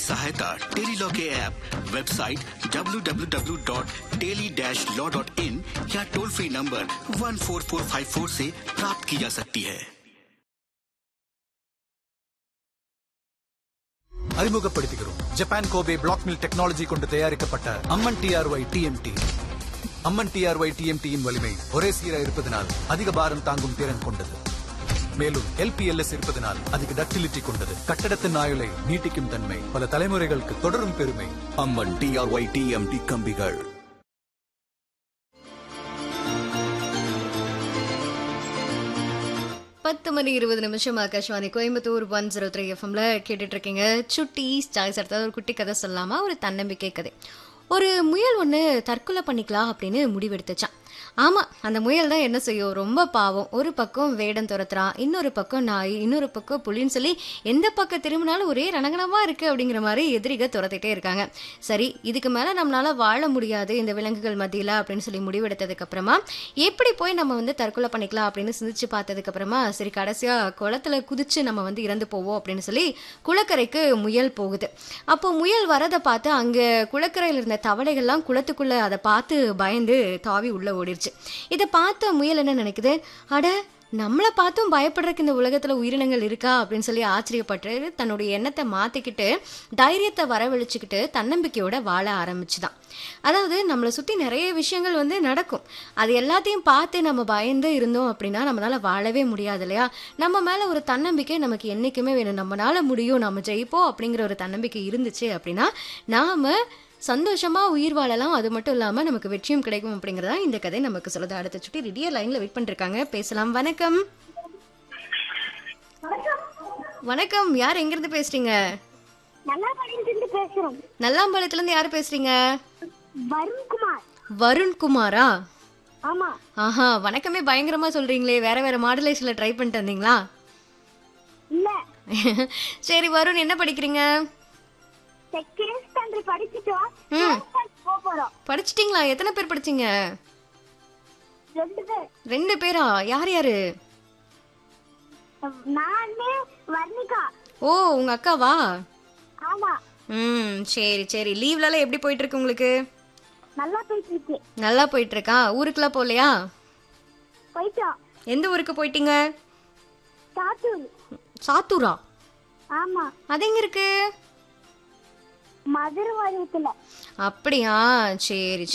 सहायता टेलीलॉ के app website www.teli-law.in या टोल फ्री नंबर 14454 से प्राप्त की जा सकती है அறிமுகப்படுத்துகிறோம் Japan Kobe black mill technology கொண்டு தயாரிக்கப்பட்ட Amman TRY TMT Amman TRY டிஎம்டியின் வலிமை ஒரே சீரா இருப்பதனால் அதிக பாரம் தாங்கும் திறன் கொண்டது மேலும் எல்பிஎல்எஸ் இருப்பதனால் அதிக டக்டிலிட்டி கொண்டது கட்டடத்தின் ஆயுளை நீட்டிக்கும் தன்மை பல தலைமுறைகளுக்கு தொடரும் பெருமை அம்மன் டிஆர்ஒய் டிஎம்டி கம்பிகள் பத்து மணி இருபது நிமிஷம் Akashvani Coimbatore one zero three எஃப்எம்ல கேட்டுட்டு இருக்கீங்க சுட்டி சாய்ஸ் அடுத்தது ஒரு குட்டி கதை சொல்லலாமா ஒரு தன்னம்பிக்கை கதை ஒரு முயல் ஒன்று தற்கொலை பண்ணிக்கலாம் அப்படின்னு முடிவெடுத்துச்சான் ஆமா அந்த முயல் தான் என்ன செய்யும் ரொம்ப பாவம் ஒரு பக்கம் வேடம் துரத்துறான் இன்னொரு பக்கம் நாய் இன்னொரு பக்கம் புலின்னு சொல்லி எந்த பக்கம் திரும்பினாலும் ஒரே ரணகணமா இருக்கு அப்படிங்கிற மாதிரி எதிரிக துரத்திட்டே இருக்காங்க சரி இதுக்கு மேல நம்மளால வாழ முடியாது இந்த விலங்குகள் மத்தியில அப்படின்னு சொல்லி முடிவெடுத்ததுக்கு அப்புறமா எப்படி போய் நம்ம வந்து தற்கொலை பண்ணிக்கலாம் அப்படின்னு சிந்திச்சு பார்த்ததுக்கு அப்புறமா சரி கடைசியா குளத்துல குதிச்சு நம்ம வந்து இறந்து போவோம் அப்படின்னு சொல்லி குளக்கரைக்கு முயல் போகுது அப்போ முயல் வரதை பார்த்து அங்க குளக்கரையில் இருந்த தவளைகள்லாம் குளத்துக்குள்ள அதை பார்த்து பயந்து தாவி உள்ள ஓடிருச்சு இதை பார்த்த முயல் என்ன நினைக்குது அட நம்மளை பார்த்தும் பயப்படுறதுக்கு இந்த உலகத்துல உயிரினங்கள் இருக்கா அப்படின்னு சொல்லி ஆச்சரியப்பட்டு தன்னுடைய எண்ணத்தை மாத்திக்கிட்டு தைரியத்தை வரவழைச்சுக்கிட்டு தன்னம்பிக்கையோட வாழ ஆரம்பிச்சுதான் அதாவது நம்மளை சுத்தி நிறைய விஷயங்கள் வந்து நடக்கும் அது எல்லாத்தையும் பார்த்து நம்ம பயந்து இருந்தோம் அப்படின்னா நம்மளால வாழவே முடியாது இல்லையா நம்ம மேல ஒரு தன்னம்பிக்கை நமக்கு என்னைக்குமே வேணும் நம்மளால முடியும் நம்ம ஜெயிப்போம் அப்படிங்கிற ஒரு தன்னம்பிக்கை இருந்துச்சு அப்படின்னா நாம சந்தோஷமா உயிர் வாழலாம் அது மட்டும் இல்லாம நமக்கு வெற்றியும் கிடைக்கும் அப்படிங்கறதா இந்த கதை நமக்கு சொல்லுது அடுத்த சுட்டி ரெடியா லைன்ல வெயிட் பண்ணிருக்காங்க பேசலாம் வணக்கம் வணக்கம் யார் எங்க இருந்து பேசுறீங்க நல்லா படிச்சுட்டு பேசுறோம் நல்லாம்பாளையத்துல இருந்து யார் பேசுறீங்க வருண்குமார் வருண்குமாரா ஆமா ஆஹா வணக்கமே பயங்கரமா சொல்றீங்களே வேற வேற மாடுலேஷன்ல ட்ரை பண்ணிட்டு வந்தீங்களா இல்ல சரி வருண் என்ன படிக்கிறீங்க செகண்ட் ஸ்டாண்டர்ட் படிச்சுட்டோம் ம். third standard போக போறோம் படிச்சிட்டீங்களா எத்தனை பேர் படிச்சீங்க ரெண்டு பேர் ரெண்டு பேரா யார் யாரு நானு வர்ணிகா ஓ உங்க அக்காவா ஆமா ம் சரி சரி லீவ்லலாம் எப்படி போயிட்டு இருக்கு உங்களுக்கு நல்லா போயிட்டு இருக்கு நல்லா போயிட்டு இருக்கா ஊருக்குலாம் போகலையா போயிட்டோம் எந்த ஊருக்கு போயிட்டீங்க சாத்தூர் சாத்தூரா ஆமா அது எங்க இருக்கு மதுரை வடிவத்துல அப்படியா சரி